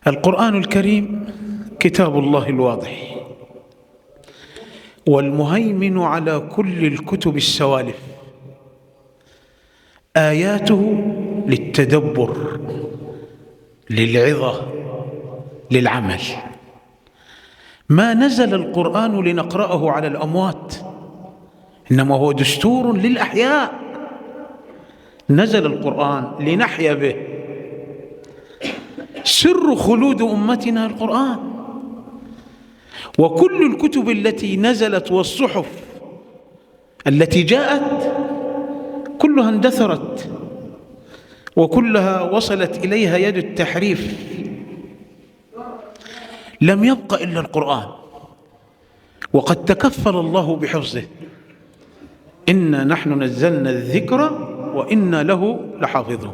القرآن الكريم كتاب الله الواضح والمهيمن على كل الكتب السوالف آياته للتدبر للعظة للعمل ما نزل القرآن لنقرأه على الأموات إنما هو دستور للأحياء نزل القرآن لنحيا به سر خلود أمتنا القرآن وكل الكتب التي نزلت والصحف التي جاءت كلها اندثرت وكلها وصلت إليها يد التحريف لم يبق إلا القرآن وقد تكفل الله بحفظه إنا نحن نزلنا الذكر وإنا له لحافظون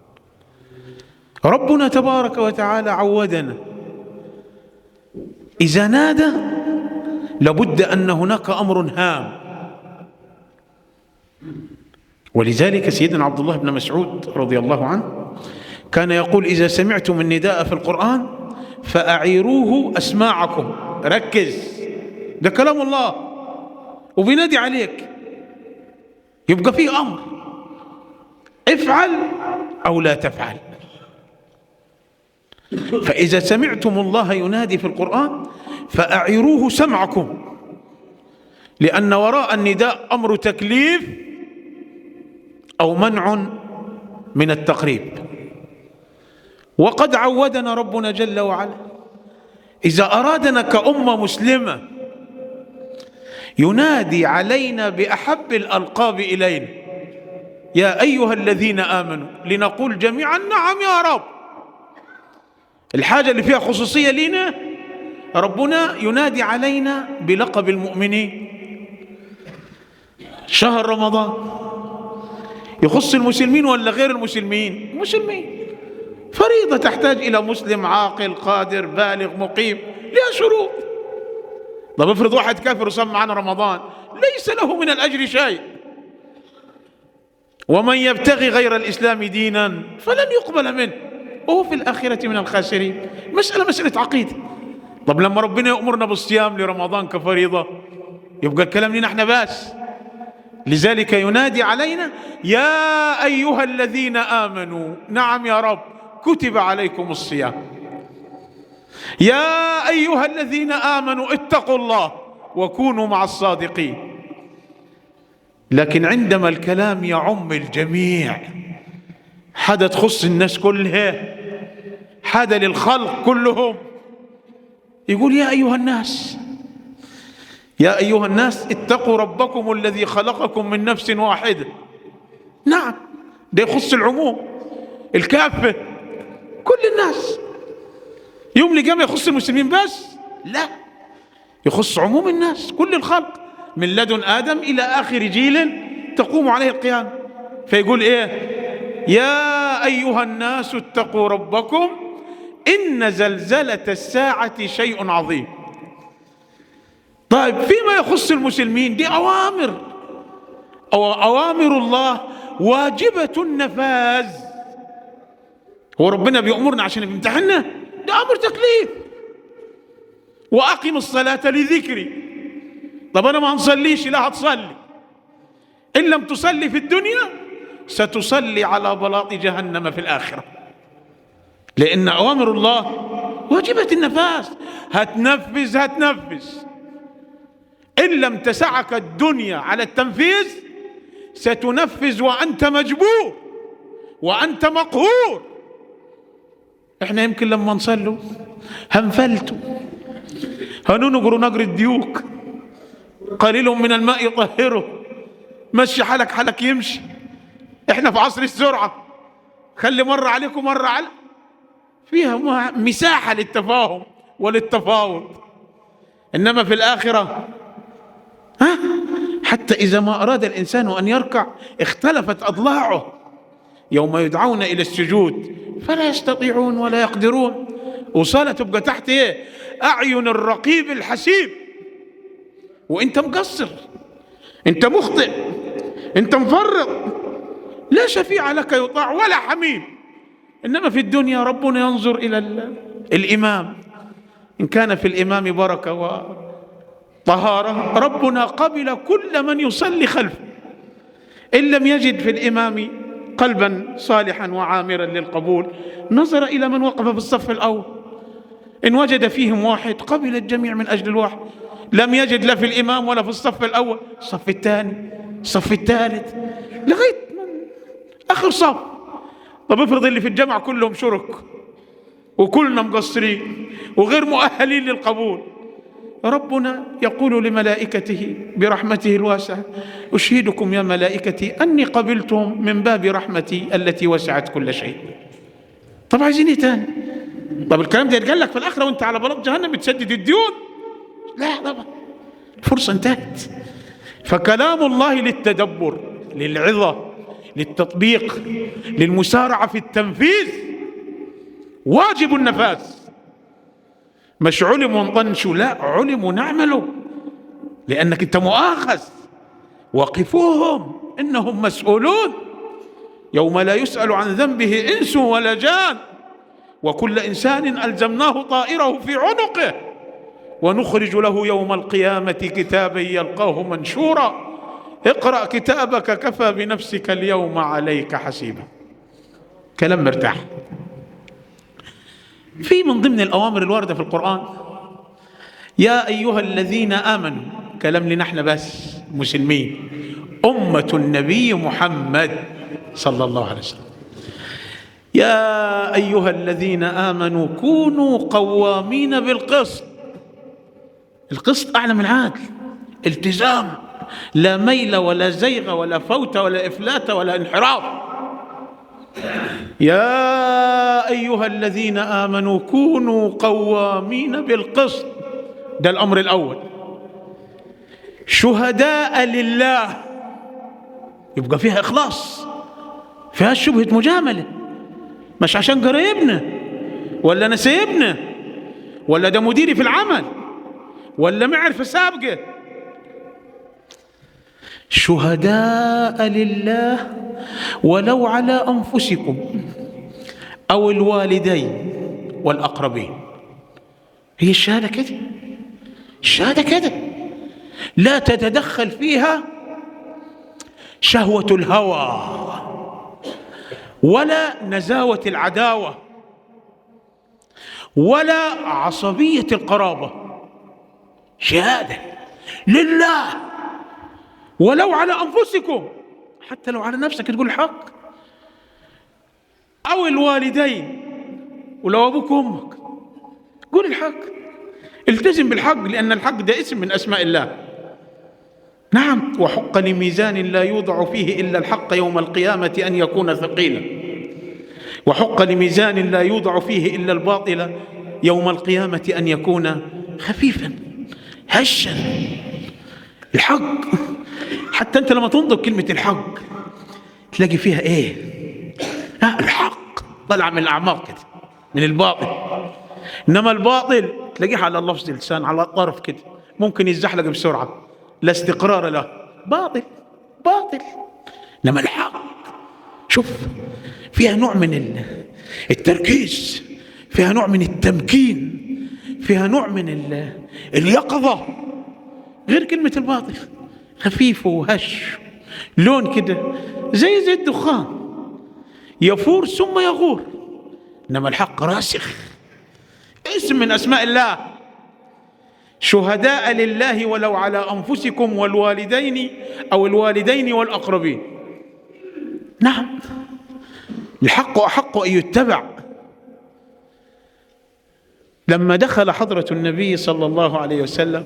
ربنا تبارك وتعالى عودنا إذا نادى لابد أن هناك أمر هام ولذلك سيدنا عبد الله بن مسعود رضي الله عنه كان يقول إذا سمعتم النداء في القرآن فأعيروه أسماعكم ركز ده كلام الله وبينادي عليك يبقى فيه أمر افعل أو لا تفعل فإذا سمعتم الله ينادي في القرآن فأعيروه سمعكم لأن وراء النداء أمر تكليف أو منع من التقريب وقد عودنا ربنا جل وعلا إذا أرادنا كأمة مسلمة ينادي علينا بأحب الألقاب إلينا يا أيها الذين آمنوا لنقول جميعا نعم يا رب الحاجة اللي فيها خصوصية لنا ربنا ينادي علينا بلقب المؤمنين شهر رمضان يخص المسلمين ولا غير المسلمين مسلمين فريضة تحتاج إلى مسلم عاقل قادر بالغ مقيم لها شروط طب افرض واحد كافر وصام معنا رمضان ليس له من الأجر شيء ومن يبتغي غير الإسلام دينا فلن يقبل منه وهو في الآخرة من الخاسرين مسألة مسألة عقيدة طب لما ربنا يأمرنا بالصيام لرمضان كفريضة يبقى الكلام لنا احنا بس لذلك ينادي علينا يا أيها الذين آمنوا نعم يا رب كتب عليكم الصيام يا أيها الذين آمنوا اتقوا الله وكونوا مع الصادقين لكن عندما الكلام يعم الجميع حدا تخص الناس كلها حدا للخلق كلهم يقول يا أيها الناس يا أيها الناس اتقوا ربكم الذي خلقكم من نفس واحدة نعم ده يخص العموم الكافة كل الناس يوم القيامة يخص المسلمين بس لا يخص عموم الناس كل الخلق من لدن آدم إلى آخر جيل تقوم عليه القيامة فيقول إيه يا أيها الناس اتقوا ربكم إن زلزلة الساعة شيء عظيم طيب فيما يخص المسلمين دي أوامر أو أوامر الله واجبة النفاذ هو ربنا بيأمرنا عشان بيمتحنا ده أمر تكليف وأقم الصلاة لذكري طب أنا ما هنصليش لا هتصلي إن لم تصلي في الدنيا ستصلي على بلاط جهنم في الآخرة لأن أوامر الله واجبة النفاذ هتنفذ هتنفذ إن لم تسعك الدنيا على التنفيذ ستنفذ وأنت مجبور وأنت مقهور احنا يمكن لما نصلوا هنفلتوا هننقروا نقر الديوك قليل من الماء يطهره مشي حالك حالك يمشي احنا في عصر السرعة خلي مرة عليكم مرة على فيها مساحة للتفاهم وللتفاوض إنما في الآخرة ها حتى إذا ما أراد الإنسان أن يركع اختلفت أضلاعه يوم يدعون إلى السجود فلا يستطيعون ولا يقدرون وصالة تبقى تحت إيه أعين الرقيب الحسيب وأنت مقصر أنت مخطئ أنت مفرط لا شفيع لك يطاع ولا حميم إنما في الدنيا ربنا ينظر إلى الإمام إن كان في الإمام بركة وطهارة ربنا قبل كل من يصلي خلفه إن لم يجد في الإمام قلبا صالحا وعامرا للقبول نظر إلى من وقف في الصف الأول إن وجد فيهم واحد قبل الجميع من أجل الواحد لم يجد لا في الإمام ولا في الصف الأول الصف الثاني الصف الثالث لغاية من آخر صف طب افرض اللي في الجامعة كلهم شرك وكلنا مقصرين وغير مؤهلين للقبول ربنا يقول لملائكته برحمته الواسعة أشهدكم يا ملائكتي أني قبلتهم من باب رحمتي التي وسعت كل شيء طب عايزين ايه تاني طب الكلام ده يتقال لك في الآخرة وانت على بلاط جهنم بتسدد الديون لا طبعا الفرصة انتهت فكلام الله للتدبر للعظة للتطبيق للمسارعة في التنفيذ واجب النفاذ مش علم ونطنشوا لا علم ونعمله لأنك أنت مؤاخذ وقفوهم إنهم مسؤولون يوم لا يسأل عن ذنبه إنس ولا جان وكل إنسان ألزمناه طائره في عنقه ونخرج له يوم القيامة كتابا يلقاه منشورا اقرأ كتابك كفى بنفسك اليوم عليك حسيبا كلام مرتاح في من ضمن الأوامر الواردة في القرآن يا أيها الذين آمنوا كلام لنا احنا بس مسلمين أمة النبي محمد صلى الله عليه وسلم يا أيها الذين آمنوا كونوا قوامين بالقسط القسط أعلى من العدل التزام لا ميل ولا زيغ ولا فوت ولا إفلات ولا انحراف يا أيها الذين آمنوا كونوا قوامين بالقسط ده الأمر الأول شهداء لله يبقى فيها إخلاص فيها شبهة مجاملة مش عشان قريبنا ولا نسيبنا ولا ده مديري في العمل ولا معرفة سابقة شهداء لله ولو على أنفسكم أو الوالدين والأقربين هي الشهادة كده الشهادة كده لا تتدخل فيها شهوة الهوى ولا نزاوة العداوة ولا عصبية القرابة شهادة لله ولو على أنفسكم حتى لو على نفسك تقول الحق أو الوالدين ولو أبوك وأمك قول الحق التزم بالحق لأن الحق ده اسم من أسماء الله نعم وحق لميزان لا يوضع فيه إلا الحق يوم القيامة أن يكون ثقيلا وحق لميزان لا يوضع فيه إلا الباطل يوم القيامة أن يكون خفيفا هشا الحق حتى أنت لما تنطق كلمة الحق تلاقي فيها إيه ها الحق طلع من الأعماق كده من الباطل إنما الباطل تلاقيه على لفظ اللسان على الطرف كده ممكن يزحلق بسرعة لا استقرار له باطل باطل إنما الحق شوف فيها نوع من التركيز فيها نوع من التمكين فيها نوع من اليقظة غير كلمة الباطل خفيف وهش لون كده زي زي الدخان يفور ثم يغور إنما الحق راسخ اسم من أسماء الله شهداء لله ولو على أنفسكم والوالدين أو الوالدين والأقربين نعم الحق أحق أن يتبع لما دخل حضرة النبي صلى الله عليه وسلم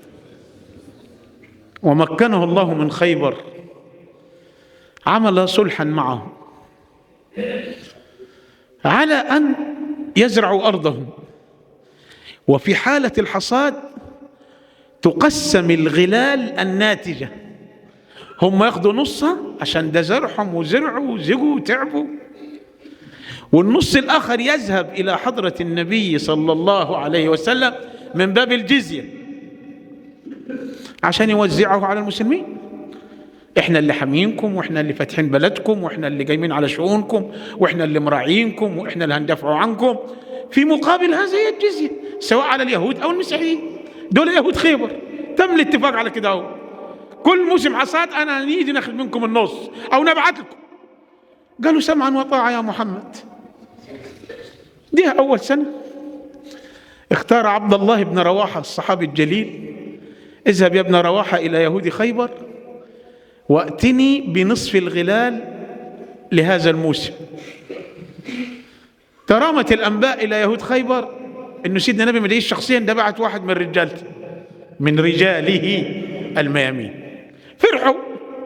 ومكنه الله من خيبر عمل صلحا معه على أن يزرعوا أرضهم وفي حالة الحصاد تقسم الغلال الناتجة هم ياخدوا نصها عشان ده زرعهم وزرعوا وزقوا وتعبوا والنص الآخر يذهب إلى حضرة النبي صلى الله عليه وسلم من باب الجزية عشان يوزعه على المسلمين احنا اللي حامينكم واحنا اللي فاتحين بلدكم واحنا اللي جايين على شؤونكم واحنا اللي مراعينكم واحنا اللي هندافعوا عنكم في مقابل هذا هي الجزية سواء على اليهود أو المسيحيين دول يهود خيبر تم الاتفاق على كده هو. كل موسم حصاد أنا نيجي ناخذ منكم النص أو نبعث لكم قالوا سمعا وطاعة يا محمد دي أول سنة اختار عبد الله بن رواحة الصحابي الجليل اذهب يا ابن رواحة إلى يهود خيبر واتني بنصف الغلال لهذا الموسم ترامت الأنباء إلى يهود خيبر أنه سيدنا النبي ما جايش شخصيا ده بعت واحد من رجالته من رجاله الميامين فرحوا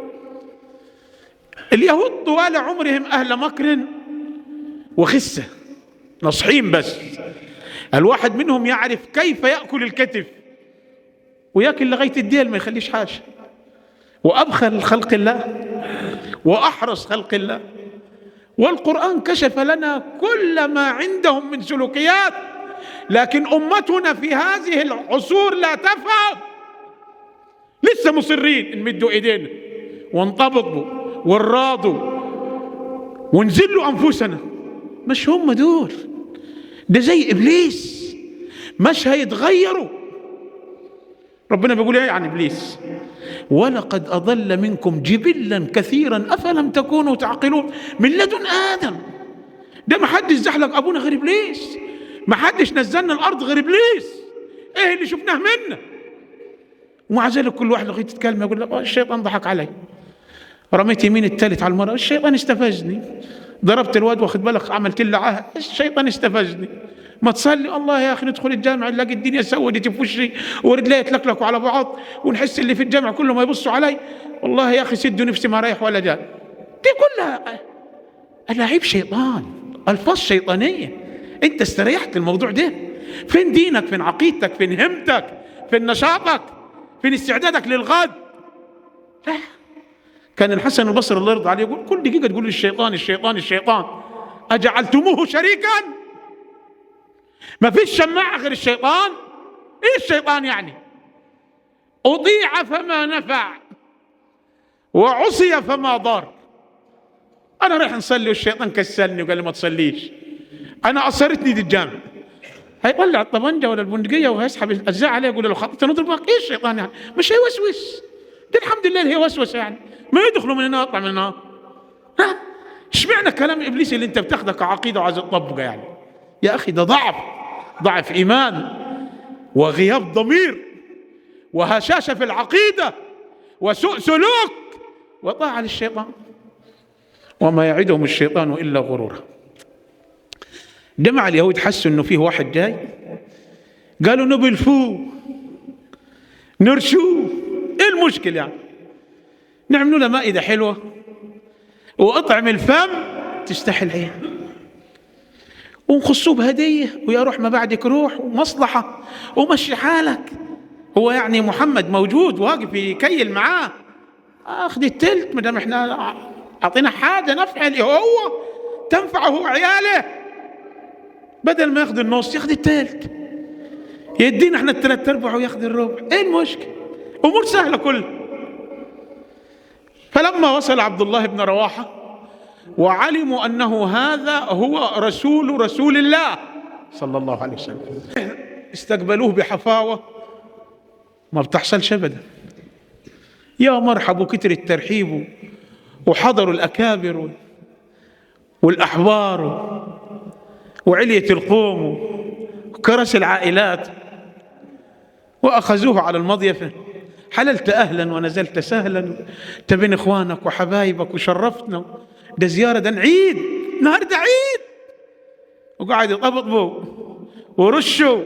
اليهود طوال عمرهم أهل مكر وخسة نصحين بس الواحد منهم يعرف كيف يأكل الكتف وياكل لغاية الديل ما يخليش حاجة وأبخل خلق الله وأحرص خلق الله والقرآن كشف لنا كل ما عندهم من سلوكيات لكن أمتنا في هذه العصور لا تفهم لسه مصرين نمدوا ايدينا ونطبطوا ونراضوا ونذلوا انفسنا مش هم دول ده زي ابليس مش هيتغيروا ربنا بيقول ايه عن ابليس ولقد اضل منكم جبلا كثيرا افلم تكونوا تعقلون من لدن ادم ده ما حدش زحلق ابونا غير ابليس ما حدش نزلنا الارض غير ابليس ايه اللي شفناه منا ومع ذلك كل واحد لغايه يتكلم يقول لك الشيطان ضحك علي رميت يمين الثالث على المرأة الشيطان استفزني ضربت الواد واخد بالك عملت له عهد الشيطان استفزني ما تصلي الله يا اخي ندخل الجامع نلاقي الدنيا سودت في وشي ورجلي يتلكلكوا على بعض ونحس اللي في الجامع كلهم يبصوا علي والله يا اخي سدوا نفسي ما رايح ولا جاي دي كلها الاعيب شيطان الفاظ شيطانيه انت استريحت الموضوع ده فين دينك فين عقيدتك فين همتك فين نشاطك فين استعدادك للغد لا كان الحسن البصري الله يرضى عليه يقول كل دقيقه تقول الشيطان الشيطان الشيطان اجعلتموه شريكا ما فيش شماعه غير الشيطان ايه الشيطان يعني اطيع فما نفع وعصي فما ضر انا رايح نصلي والشيطان كسلني وقال لي ما تصليش انا اصرتني دي الجامع هيطلع الطبنجه ولا البندقيه وهيسحب الاجزاء عليه يقول له خطيت نضربك ايه الشيطان يعني مش هيوسوس ده الحمد لله هي وسوسه يعني ما يدخلوا من هنا يطلع من هنا ها اشمعنى كلام ابليس اللي انت بتاخده كعقيده وعايز تطبقه يعني يا اخي ده ضعف ضعف ايمان وغياب ضمير وهشاشه في العقيده وسوء سلوك وطاعه للشيطان وما يعدهم الشيطان الا غرورا جمع اليهود حسوا انه فيه واحد جاي قالوا نبلفوه نرشوه ايه المشكله يعني نعملوا له مائده حلوه واطعم الفم تستحي العين ونخصوه بهديه ويا روح ما بعدك روح ومصلحه ومشي حالك هو يعني محمد موجود واقف يكيل معاه اخذ التلت ما دام احنا اعطينا حاجه نفع اللي هو تنفعه وعياله بدل ما ياخذ النص ياخذ التلت يدينا احنا الثلاث ارباع وياخذ الربع ايه المشكله امور سهله كلها فلما وصل عبد الله بن رواحه وعلموا انه هذا هو رسول رسول الله صلى الله عليه وسلم استقبلوه بحفاوه ما بتحصلش ابدا يا مرحب وكتر الترحيب وحضروا الاكابر والاحبار وعليه القوم وكرس العائلات واخذوه على المضيفه حللت اهلا ونزلت سهلا تبين اخوانك وحبايبك وشرفتنا ده زياره ده عيد النهارده عيد وقعد يطبطبوا ورشوا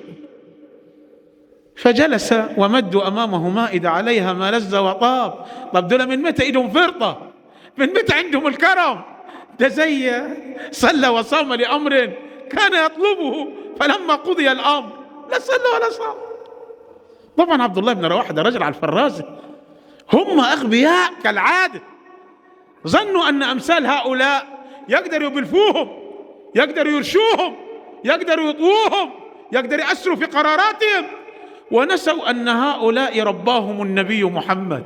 فجلس ومدوا امامه مائده عليها ما لذ وطاب طب دول من متى ايدهم فرطه من متى عندهم الكرم ده زي صلى وصام لامر كان يطلبه فلما قضي الامر لا صلى ولا صام طبعا عبد الله بن رواحه ده رجل على الفرازه هم اغبياء كالعاده ظنوا ان امثال هؤلاء يقدروا يبلفوهم يقدروا يرشوهم يقدروا يطووهم يقدروا يأسروا في قراراتهم ونسوا ان هؤلاء رباهم النبي محمد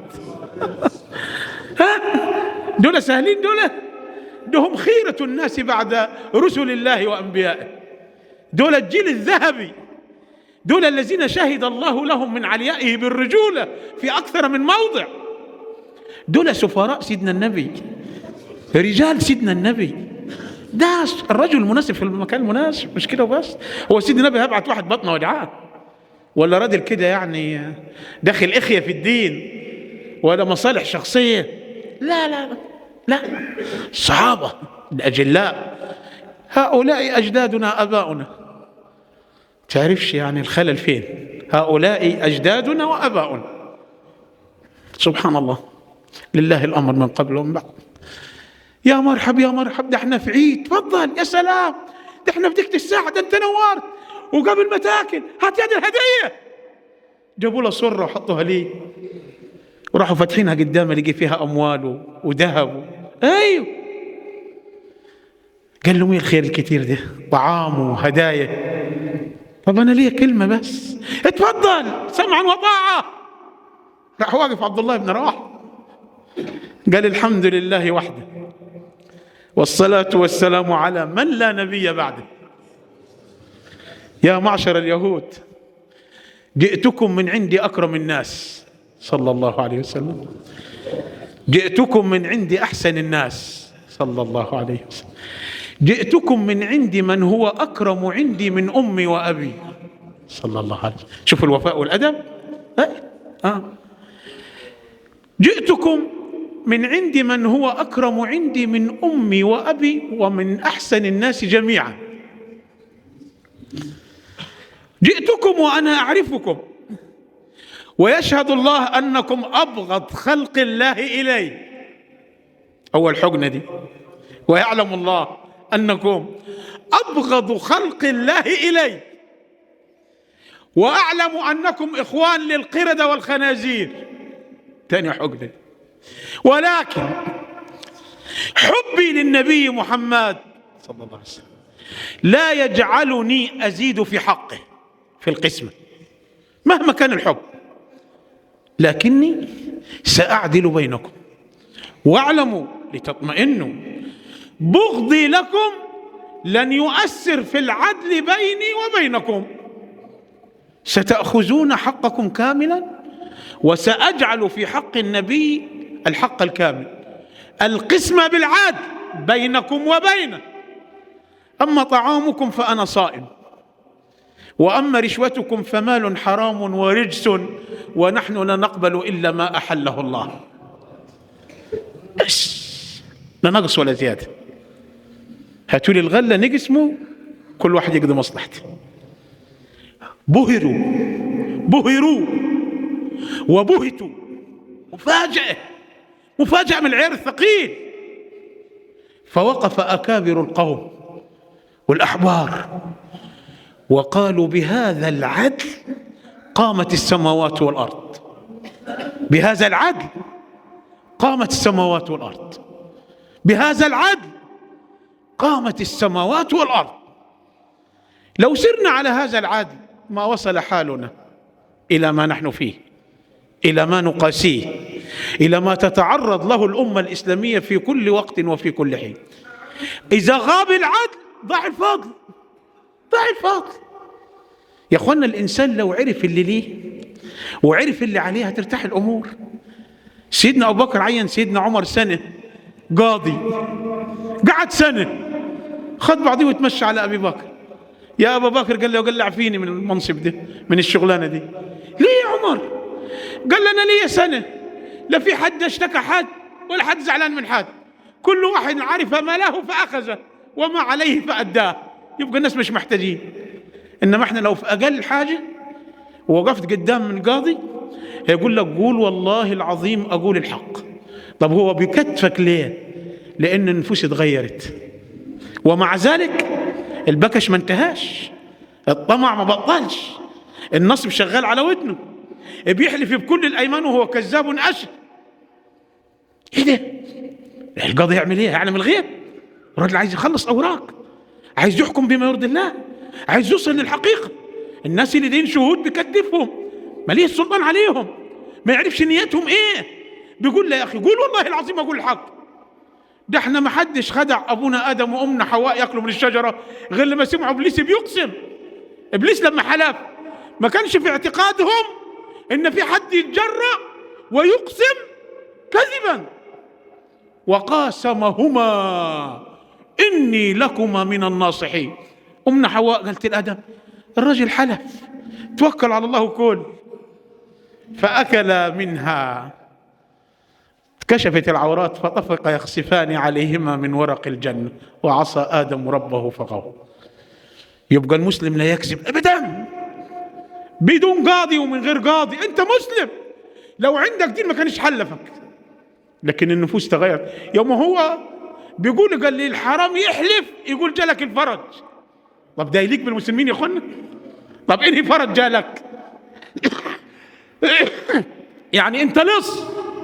ها دول سهلين دول دهم خيرة الناس بعد رسل الله وأنبيائه دول الجيل الذهبي دول الذين شهد الله لهم من عليائه بالرجولة في أكثر من موضع دول سفراء سيدنا النبي رجال سيدنا النبي ده الرجل المناسب في المكان المناسب مش كده وبس هو سيدنا النبي هبعت واحد بطنه وجعاه ولا راجل كده يعني داخل إخية في الدين ولا مصالح شخصية لا لا لا لا الصحابة الأجلاء هؤلاء أجدادنا أباؤنا تعرفش يعني الخلل فين هؤلاء أجدادنا وأباؤنا سبحان الله لله الأمر من قبل ومن بعد يا مرحب يا مرحب ده احنا في عيد تفضل يا سلام ده احنا في ديك الساعة ده انت نورت وقبل ما تاكل هات يد الهدية جابوا له صرة وحطوها ليه وراحوا فاتحينها قدامه لقي فيها أموال وذهب أيوه قال له ايه الخير الكثير ده طعام وهدايا طب انا ليه كلمه بس اتفضل سمعا وطاعه راح واقف عبد الله بن رواحه قال الحمد لله وحده والصلاه والسلام على من لا نبي بعده يا معشر اليهود جئتكم من عندي اكرم الناس صلى الله عليه وسلم جئتكم من عندي احسن الناس صلى الله عليه وسلم جئتكم من عند من هو أكرم عندي من أمي وأبي صلى الله عليه وسلم شوفوا الوفاء والأدب آه. جئتكم من عند من هو أكرم عندي من أمي وأبي ومن أحسن الناس جميعا جئتكم وأنا أعرفكم ويشهد الله أنكم أبغض خلق الله إلي أول حقنة دي ويعلم الله أنكم أبغض خلق الله إلي وأعلم أنكم إخوان للقردة والخنازير ثاني حقبة ولكن حبي للنبي محمد صلى الله عليه وسلم لا يجعلني أزيد في حقه في القسمة مهما كان الحب لكني سأعدل بينكم واعلموا لتطمئنوا بغضي لكم لن يؤثر في العدل بيني وبينكم ستأخذون حقكم كاملا وسأجعل في حق النبي الحق الكامل القسمة بالعدل بينكم وبينه أما طعامكم فأنا صائم وأما رشوتكم فمال حرام ورجس ونحن لا نقبل إلا ما أحله الله بس لا نقص ولا زياده هاتوا لي الغله نقسموا كل واحد يقضي مصلحته بهروا بهروا وبهتوا مفاجأة مفاجأة من العير الثقيل فوقف أكابر القوم والأحبار وقالوا بهذا العدل قامت السماوات والأرض بهذا العدل قامت السماوات والأرض بهذا العدل قامت السماوات والارض لو سرنا على هذا العدل ما وصل حالنا الى ما نحن فيه الى ما نقاسيه الى ما تتعرض له الامه الاسلاميه في كل وقت وفي كل حين اذا غاب العدل ضاع الفضل ضاع الفضل يا اخوانا الانسان لو عرف اللي ليه وعرف اللي عليه هترتاح الامور سيدنا ابو بكر عين سيدنا عمر سنه قاضي قعد سنه خد بعضيه وتمشى على ابي بكر يا ابا بكر قال له قلع فيني من المنصب ده من الشغلانه دي ليه يا عمر قال لنا لي سنه لا في حد اشتكى حد ولا حد زعلان من حد كل واحد عرف ما له فاخذه وما عليه فاداه يبقى الناس مش محتاجين انما احنا لو في اقل حاجه ووقفت قدام من قاضي يقول لك قول والله العظيم اقول الحق طب هو بيكتفك ليه لان النفوس اتغيرت ومع ذلك البكش ما انتهاش الطمع ما بطلش النصب شغال على ودنه بيحلف بكل الايمان وهو كذاب اشر ايه ده القاضي يعمل ايه يعلم الغيب الراجل عايز يخلص اوراق عايز يحكم بما يرضي الله عايز يوصل للحقيقه الناس اللي دين شهود بيكتفهم ماليه السلطان عليهم ما يعرفش نيتهم ايه بيقول له يا اخي قول والله العظيم اقول الحق ده احنا ما حدش خدع ابونا ادم وامنا حواء ياكلوا من الشجره غير لما سمعوا ابليس بيقسم ابليس لما حلف ما كانش في اعتقادهم ان في حد يتجرأ ويقسم كذبا وقاسمهما اني لكما من الناصحين امنا حواء قالت لادم الرجل حلف توكل على الله وكل فاكل منها كشفت العورات فطفق يخسفان عليهما من ورق الجنة وعصى آدم ربه فغوى يبقى المسلم لا يكذب أبدا بدون قاضي ومن غير قاضي أنت مسلم لو عندك دين ما كانش حلفك لكن النفوس تغير يوم هو بيقول قال لي الحرام يحلف يقول جالك الفرج طب ده يليق بالمسلمين يا اخوانا طب انهي فرج جالك يعني انت لص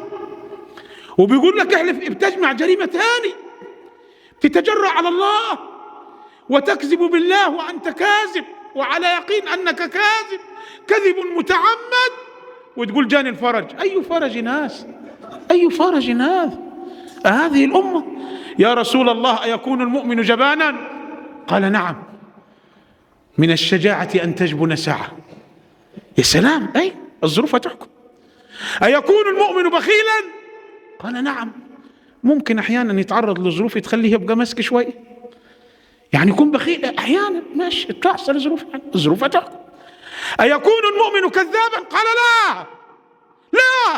وبيقول لك احلف بتجمع جريمة ثاني تتجرأ على الله وتكذب بالله وأنت كاذب وعلى يقين أنك كاذب كذب متعمد وتقول جاني الفرج أي فرج ناس أي فرج هذا هذه الأمة يا رسول الله أيكون المؤمن جبانا قال نعم من الشجاعة أن تجبن ساعة يا سلام أي الظروف تحكم أيكون المؤمن بخيلا قال نعم ممكن احيانا يتعرض لظروف تخليه يبقى مسك شوي يعني يكون بخيل احيانا ماشي تحصل ظروف الظروف تحكم أيكون المؤمن كذابا قال لا لا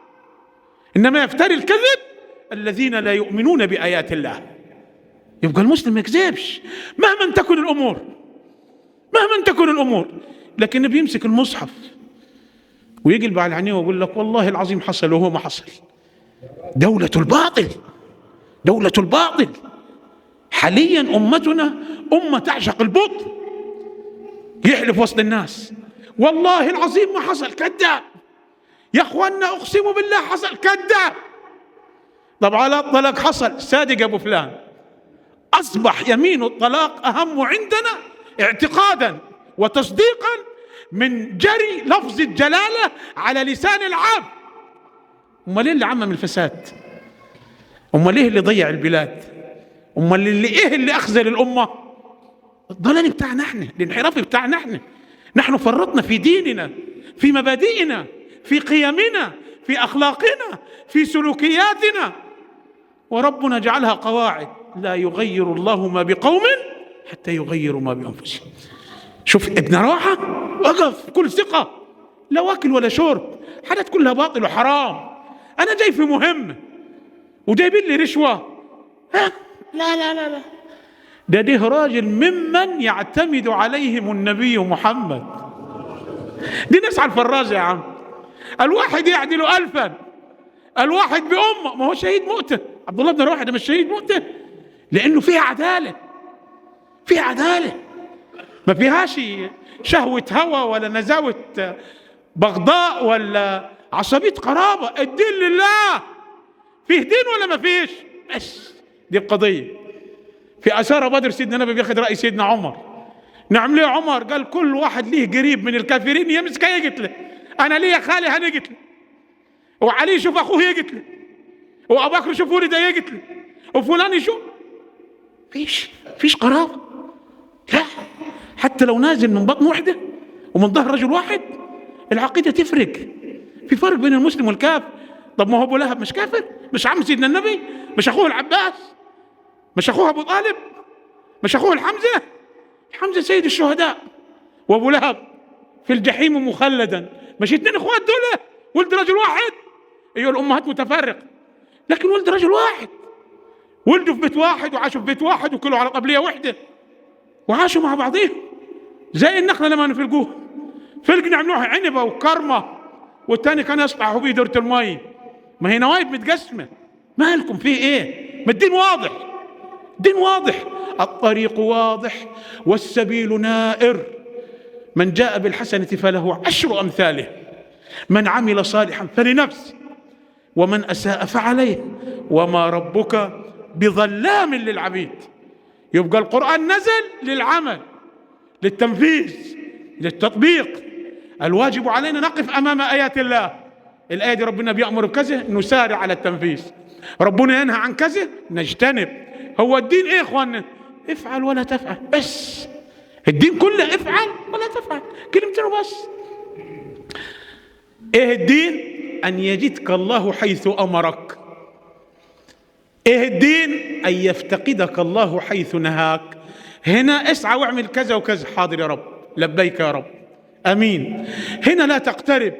إنما يفتري الكذب الذين لا يؤمنون بآيات الله يبقى المسلم ما يكذبش مهما تكن الأمور مهما تكن الأمور لكن بيمسك المصحف ويقلب على عينيه ويقول لك والله العظيم حصل وهو ما حصل دولة الباطل دولة الباطل حاليا أمتنا أمة تعشق البطل يحلف وسط الناس والله العظيم ما حصل كذاب يا اخوانا اقسم بالله حصل كذاب طب على الطلاق حصل صادق ابو فلان اصبح يمين الطلاق اهم عندنا اعتقادا وتصديقا من جري لفظ الجلاله على لسان العام امال ايه اللي عمم الفساد امال ايه اللي ضيع البلاد امال اللي ايه اللي اخذل الامه الضلال بتاعنا احنا الانحراف بتاعنا احنا نحن فرطنا في ديننا في مبادئنا في قيمنا في اخلاقنا في سلوكياتنا وربنا جعلها قواعد لا يغير الله ما بقوم حتى يغيروا ما بانفسهم شوف ابن رواحه وقف بكل ثقه لا واكل ولا شرب حاجات كلها باطل وحرام انا جاي في مهمه وجايبين لي رشوه ها لا لا لا لا ده ده راجل ممن يعتمد عليهم النبي محمد دي ناس على الفرازة يا عم الواحد يعدل ألفا الواحد بأمة ما هو شهيد مؤتة عبد الله بن رواحة ده مش شهيد مؤتة لأنه فيه عدالة فيه عدالة ما فيهاش شهوة هوى ولا نزاوة بغضاء ولا عصبية قرابة الدين لله فيه دين ولا ما فيش بس دي القضية في أسارة بدر سيدنا النبي بياخد رأي سيدنا عمر نعم ليه عمر قال كل واحد ليه قريب من الكافرين يمسك يقتله أنا ليه خالي هنقتله وعلي يشوف أخوه يقتله وأبو بكر يشوف ولده يقتله وفلان يشوف فيش فيش قرابة لا حتى لو نازل من بطن وحدة ومن ظهر رجل واحد العقيدة تفرق في فرق بين المسلم والكافر طب ما هو ابو لهب مش كافر مش عم سيدنا النبي مش اخوه العباس مش اخوه ابو طالب مش اخوه الحمزه حمزه سيد الشهداء وابو لهب في الجحيم مخلدا مش اثنين اخوات دول ولد رجل واحد ايوه الامهات متفرقه لكن ولد رجل واحد ولدوا في بيت واحد وعاشوا في بيت واحد وكلوا على طبليه واحده وعاشوا مع بعضهم زي النخله لما نفلقوها فلقنا عملوها عنبه وكرمه والتاني كان يصلح بيه دورة المي ما هي نوايب متقسمة مالكم فيه ايه ما الدين واضح الدين واضح الطريق واضح والسبيل نائر من جاء بالحسنة فله عشر أمثاله من عمل صالحا فلنفسه ومن أساء فعليه وما ربك بظلام للعبيد يبقى القرآن نزل للعمل للتنفيذ للتطبيق الواجب علينا نقف امام ايات الله الايه دي ربنا بيامر بكذا نسارع على التنفيذ ربنا ينهى عن كذا نجتنب هو الدين ايه يا اخوانا افعل ولا تفعل بس الدين كله افعل ولا تفعل كلمتين بس ايه الدين ان يجدك الله حيث امرك ايه الدين ان يفتقدك الله حيث نهاك هنا اسعى واعمل كذا وكذا حاضر يا رب لبيك يا رب امين هنا لا تقترب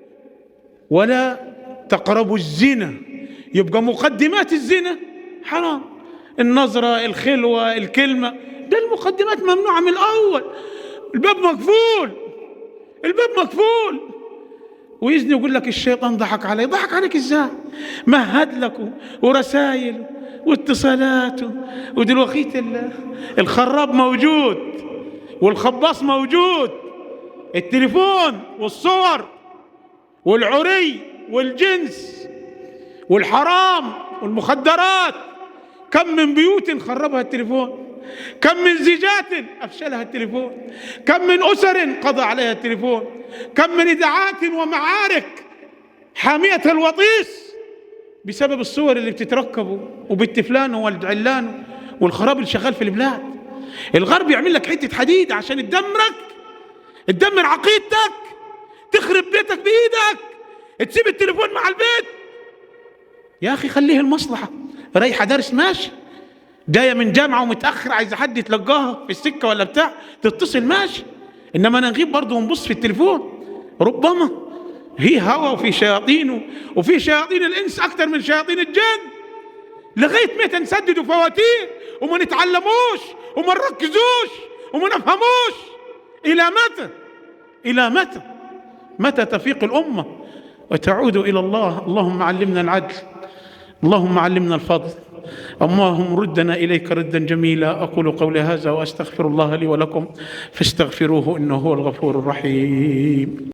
ولا تقربوا الزنا يبقى مقدمات الزنا حرام النظرة الخلوة الكلمة ده المقدمات ممنوعة من الأول الباب مقفول الباب مقفول ويزني يقول لك الشيطان ضحك علي ضحك عليك ازاي مهد لك ورسائل واتصالات ودلوقتي الخراب موجود والخباص موجود التليفون والصور والعري والجنس والحرام والمخدرات كم من بيوت خربها التليفون كم من زيجات أفشلها التليفون كم من أسر قضى عليها التليفون كم من إذاعات ومعارك حامية الوطيس بسبب الصور اللي بتتركبوا وبالتفلان والعلان والخراب اللي شغال في البلاد الغرب يعمل لك حتة حديد عشان تدمرك تدمر عقيدتك تخرب بيتك بإيدك تسيب التليفون مع البيت يا أخي خليه المصلحة رايحة درس ماشي جاية من جامعة ومتأخر عايزة حد يتلقاها في السكة ولا بتاع تتصل ماشي إنما نغيب برضه ونبص في التليفون ربما هي هوا وفي شياطين وفي شياطين الإنس أكثر من شياطين الجن لغاية متى نسددوا فواتير وما نتعلموش وما نركزوش وما نفهموش إلى متى إلى متى متى تفيق الأمة وتعود إلى الله اللهم علمنا العدل اللهم علمنا الفضل اللهم ردنا إليك ردا جميلا أقول قولي هذا وأستغفر الله لي ولكم فاستغفروه إنه هو الغفور الرحيم